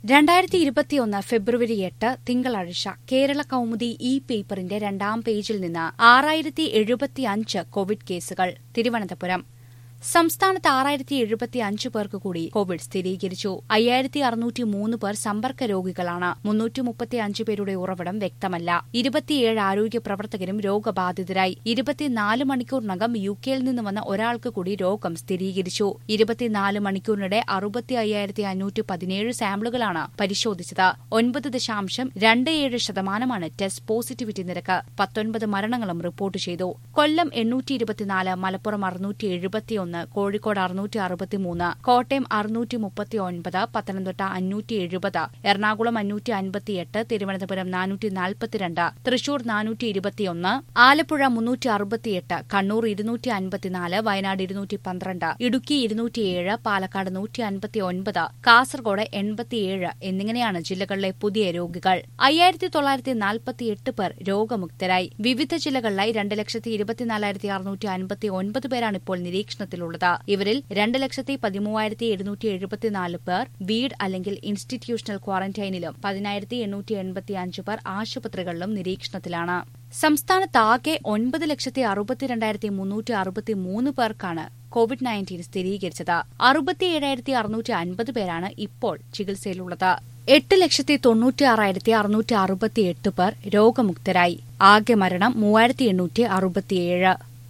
രണ്ടായിരത്തി ഇരുപത്തിയൊന്ന് ഫെബ്രുവരി എട്ട് തിങ്കളാഴ്ച കേരള കൗമുദി ഇ പേപ്പറിന്റെ രണ്ടാം പേജിൽ നിന്ന് ആറായിരത്തി എഴുപത്തിയഞ്ച് കോവിഡ് കേസുകൾ തിരുവനന്തപുരം സംസ്ഥാനത്ത് ആറായിരത്തി എഴുപത്തി അഞ്ച് പേർക്ക് കൂടി കോവിഡ് സ്ഥിരീകരിച്ചു അയ്യായിരത്തി അറുന്നൂറ്റി മൂന്ന് പേർ സമ്പർക്ക രോഗികളാണ് മുന്നൂറ്റി മുപ്പത്തി അഞ്ച് പേരുടെ ഉറവിടം വ്യക്തമല്ല ഇരുപത്തിയേഴ് ആരോഗ്യ പ്രവർത്തകരും രോഗബാധിതരായി ഇരുപത്തിനാല് മണിക്കൂറിനകം യു കെയിൽ നിന്ന് വന്ന ഒരാൾക്ക് കൂടി രോഗം സ്ഥിരീകരിച്ചു ഇരുപത്തിനാല് മണിക്കൂറിനിടെ അറുപത്തി അയ്യായിരത്തി അഞ്ഞൂറ്റി പതിനേഴ് സാമ്പിളുകളാണ് പരിശോധിച്ചത് ഒൻപത് ദശാംശം രണ്ട് ഏഴ് ശതമാനമാണ് ടെസ്റ്റ് പോസിറ്റിവിറ്റി നിരക്ക് പത്തൊൻപത് മരണങ്ങളും റിപ്പോർട്ട് ചെയ്തു കൊല്ലം എണ്ണൂറ്റി ഇരുപത്തിനാല് മലപ്പുറം അറുന്നൂറ്റി എഴുപത്തിയൊന്ന് കോഴിക്കോട് അറുന്നൂറ്റി അറുപത്തിമൂന്ന് കോട്ടയം അറുന്നൂറ്റി മുപ്പത്തി ഒൻപത് പത്തനംതിട്ട അഞ്ഞൂറ്റി എഴുപത് എറണാകുളം അഞ്ഞൂറ്റി അൻപത്തിയെട്ട് തിരുവനന്തപുരം നാനൂറ്റി നാൽപ്പത്തിരണ്ട് തൃശൂർ നാനൂറ്റി ഇരുപത്തിയൊന്ന് ആലപ്പുഴ മുന്നൂറ്റി അറുപത്തിയെട്ട് കണ്ണൂർ ഇരുന്നൂറ്റി അൻപത്തിനാല് വയനാട് ഇരുന്നൂറ്റി പന്ത്രണ്ട് ഇടുക്കി ഇരുന്നൂറ്റിയേഴ് പാലക്കാട് നൂറ്റി അൻപത്തി ഒൻപത് കാസർഗോഡ് എൺപത്തിയേഴ് എന്നിങ്ങനെയാണ് ജില്ലകളിലെ പുതിയ രോഗികൾ അയ്യായിരത്തി തൊള്ളായിരത്തി നാൽപ്പത്തിയെട്ട് പേർ രോഗമുക്തരായി വിവിധ ജില്ലകളിലായി രണ്ട് ലക്ഷത്തി ഇരുപത്തിനാലായിരത്തി അറുന്നൂറ്റി അൻപത്തി ഒൻപത് പേരാണ് ഇപ്പോൾ നിരീക്ഷണത്തിലുള്ളത് ഇവരിൽ രണ്ട് ലക്ഷത്തി പതിമൂവായിരത്തി എഴുന്നൂറ്റി എഴുപത്തിനാല് പേർ വീട് അല്ലെങ്കിൽ ഇൻസ്റ്റിറ്റ്യൂഷണൽ ക്വാറന്റൈനിലും പതിനായിരത്തി എണ്ണൂറ്റി എൺപത്തി അഞ്ച് പേർ ആശുപത്രികളിലും നിരീക്ഷണത്തിലാണ് സംസ്ഥാനത്താകെ ഒൻപത് ലക്ഷത്തി അറുപത്തിരണ്ടായിരത്തി മുന്നൂറ്റി അറുപത്തി മൂന്ന് പേർക്കാണ് കോവിഡ് നയൻറ്റീൻ സ്ഥിരീകരിച്ചത് അറുപത്തിയേഴായിരത്തി അറുന്നൂറ്റി അൻപത് പേരാണ് ഇപ്പോൾ ചികിത്സയിലുള്ളത് എട്ട് ലക്ഷത്തി തൊണ്ണൂറ്റി ആറായിരത്തി അറുന്നൂറ്റി അറുപത്തിയെട്ട് പേർ രോഗമുക്തരായി ആകെ മരണം മൂവായിരത്തി എണ്ണൂറ്റി അറുപത്തിയേഴ്